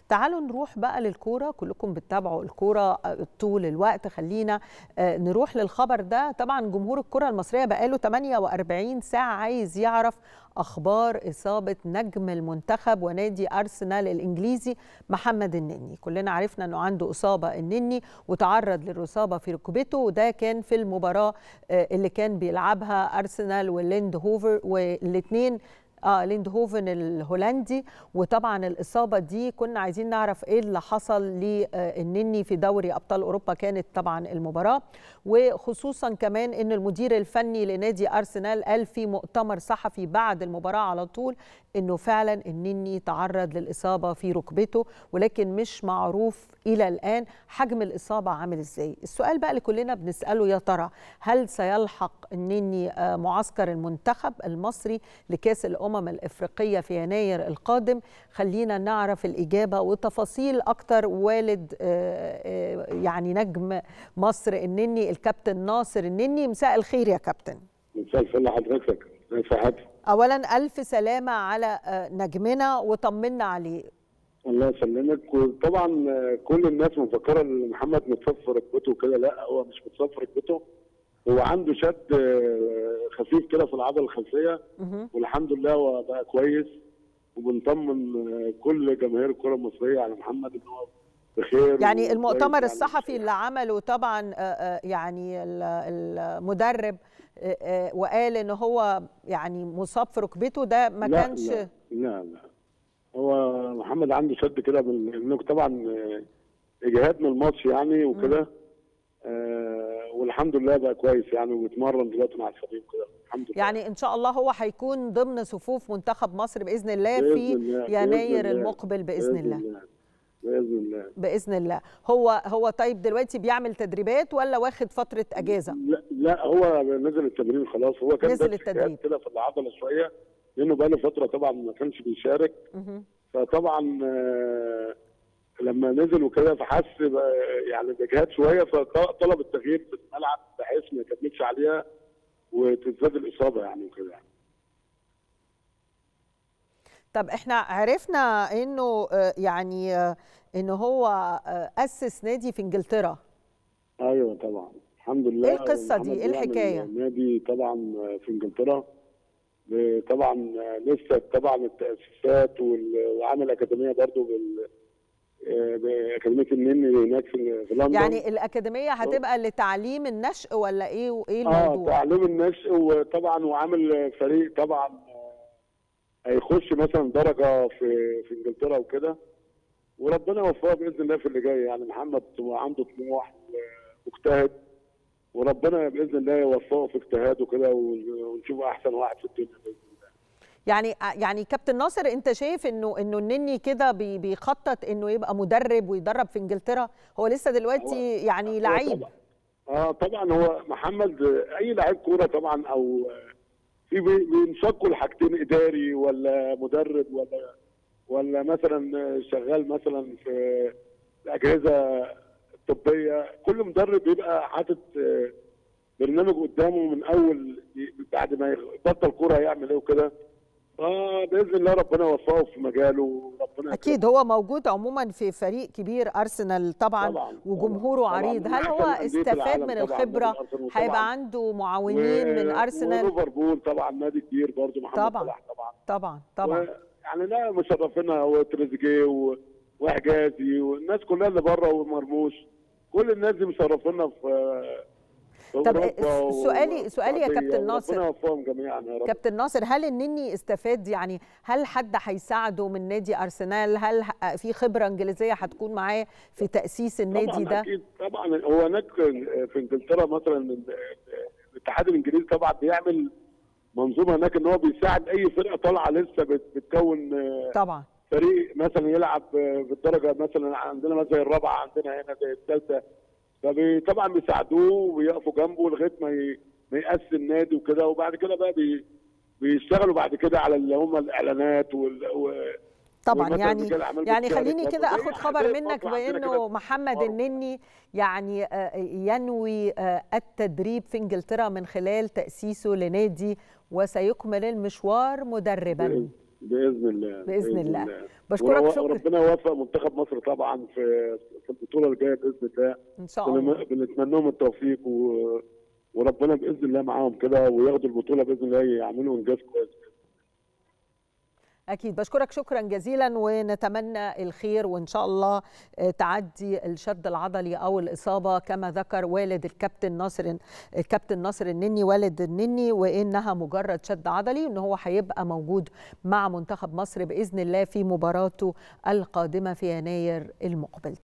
تعالوا نروح بقى للكوره كلكم بتتابعوا الكوره طول الوقت خلينا نروح للخبر ده طبعا جمهور الكره المصريه بقاله 48 ساعه عايز يعرف اخبار اصابه نجم المنتخب ونادي ارسنال الانجليزي محمد النني كلنا عرفنا انه عنده اصابه النني وتعرض للاصابه في ركبته وده كان في المباراه اللي كان بيلعبها ارسنال والليند هوفر والاثنين اه ليندهوفن الهولندي وطبعا الاصابه دي كنا عايزين نعرف ايه اللي حصل للنني في دوري ابطال اوروبا كانت طبعا المباراه وخصوصا كمان ان المدير الفني لنادي ارسنال قال في مؤتمر صحفي بعد المباراه على طول انه فعلا النني تعرض للاصابه في ركبته ولكن مش معروف الى الان حجم الاصابه عامل ازاي السؤال بقى اللي كلنا بنساله يا ترى هل سيلحق النني معسكر المنتخب المصري لكاس الامم الافريقيه في يناير القادم خلينا نعرف الاجابه وتفاصيل اكتر والد يعني نجم مصر النني الكابتن ناصر النني مساء الخير يا كابتن مساء الفل لحضرتك ازي اولا الف سلامه على نجمنا وطمنا عليه الله يسلمك وطبعا كل الناس مفكره ان محمد متصاب في ركبته وكده لا هو مش متصاب في ركبته هو عنده شد خفيف كده في العضله الخلفيه والحمد لله هو بقى كويس وبنطمن كل جماهير الكره المصريه على محمد ان هو بخير يعني المؤتمر الصحفي اللي عمله طبعا يعني المدرب وقال ان هو يعني مصاب في ركبته ده ما لا كانش لا لا, لا. هو محمد عنده شد كده انه طبعا اجهاد من الماتش يعني وكده آه والحمد لله بقى كويس يعني وبيتمرن دلوقتي مع الفريق كده الحمد لله يعني ان شاء الله هو هيكون ضمن صفوف منتخب مصر باذن الله بإذن في الله. يناير بإذن الله. المقبل باذن الله باذن الله باذن الله هو هو طيب دلوقتي بيعمل تدريبات ولا واخد فتره اجازه لا لا هو نزل التمرين خلاص هو كان نزل بس التدريب. اجهاد كده في العضله شويه لانه بقى له فتره طبعا ما كانش بيشارك مهم. فطبعا آه، لما نزل وكده فحس بقى- يعني باجهاد شويه فطلب التغيير في الملعب بحيث ما يكملش عليها وتزداد الاصابه يعني وكده يعني. طب احنا عرفنا انه آه، يعني آه، انه هو آه، اسس نادي في انجلترا ايوه طبعا الحمد لله إيه القصة دي؟ محمد إيه بيعمل الحكاية؟ نادي طبعا في انجلترا ب- طبعا لسه طبعا التاسيسات وال- وعامل اكاديميه برضو بال آه، باكاديميه النني هناك في في لندن يعني الاكاديميه هتبقى لتعليم النشء ولا ايه وايه اه الموضوع تعليم النشء وطبعا وعامل فريق طبعا آه، هيخش مثلا درجه في في انجلترا وكده وربنا يوفقه باذن الله في اللي جاي يعني محمد عنده طموح ومجتهد وربنا باذن الله يوفقه في اجتهاده كده ونشوفه احسن واحد في الدنيا باذن الله يعني يعني كابتن ناصر انت شايف انه انه النني كده بي- بيخطط انه يبقى مدرب ويدرب في انجلترا هو لسه دلوقتي يعني هو لعيب طبعا اه طبعا هو محمد اي لعيب كوره طبعا او في بي- بينشقوا الحاجتين اداري ولا مدرب ولا ولا مثلا شغال مثلا في الاجهزه الطبيه كل مدرب بيبقى حاطط آه، برنامج قدامه من اول بعد ما يبطل كوره هيعمل ايه وكده فباذن الله ربنا يوفقه في مجاله وربنا اكيد هو موجود عموما في فريق كبير ارسنال طبعا طبعاً، وجمهوره طبعاً. عريض من هل أحسن هو أندية استفاد العالم من طبعاً الخبره نادي أرسنال طبعاً. هيبقى عنده معاونين من و- ارسنال وليفربول طبعا نادي كبير برضه محمد طبعاً. صلاح طبعا طبعا طبعا و- يعني لا مشرفينا وتريزيجيه و- وحجازي والناس كلها اللي بره ومرموش كل الناس دي مشرفينا في في طب أوروبا و- سؤالي سؤالي يا والسعودية، كابتن ناصر ربنا يوفقهم جميعا يا رب كابتن ناصر هل النني استفاد يعني هل حد هيساعده من نادي ارسنال هل ه- في خبره انجليزيه هتكون معاه في تاسيس النادي طبعا ده اكيد طبعا هو هناك في انجلترا مثلا الاتحاد الانجليزي طبعا بيعمل منظومه هناك ان هو بيساعد اي فرقه طالعه لسه بت- بتكون طبعا فريق مثلا يلعب في الدرجه مثلا عندنا مثلا الرابعه عندنا هنا زي الثالثه فطبعا بيساعدوه ويقفوا جنبه لغايه ما ي- ما يأسس النادي وكده وبعد كده بقى بي بيشتغلوا بعد كده على اللي هم الاعلانات وال... و... طبعا ومثلاً يعني رجال أعمال يعني بتشارك خليني برضه. كده زي اخد خبر أحداث منك برضه عندنا كده بانه في محمد برضه. النني يعني آه، ينوي آه، التدريب في انجلترا من خلال تاسيسه لنادي وسيكمل المشوار مدربا باذن الله باذن الله بشكرك شكرا وربنا يوفق منتخب مصر طبعا في في البطوله الجايه باذن الله ان شاء الله بنتمنى لهم التوفيق و... وربنا باذن الله معاهم كده وياخدوا البطوله باذن الله يعملوا انجاز كويس أكيد بشكرك شكرا جزيلا ونتمنى الخير وإن شاء الله تعدي الشد العضلي أو الإصابة كما ذكر والد الكابتن ناصر الكابتن ناصر النني والد النني وإنها مجرد شد عضلي إن هو هيبقى موجود مع منتخب مصر بإذن الله في مباراته القادمة في يناير المقبل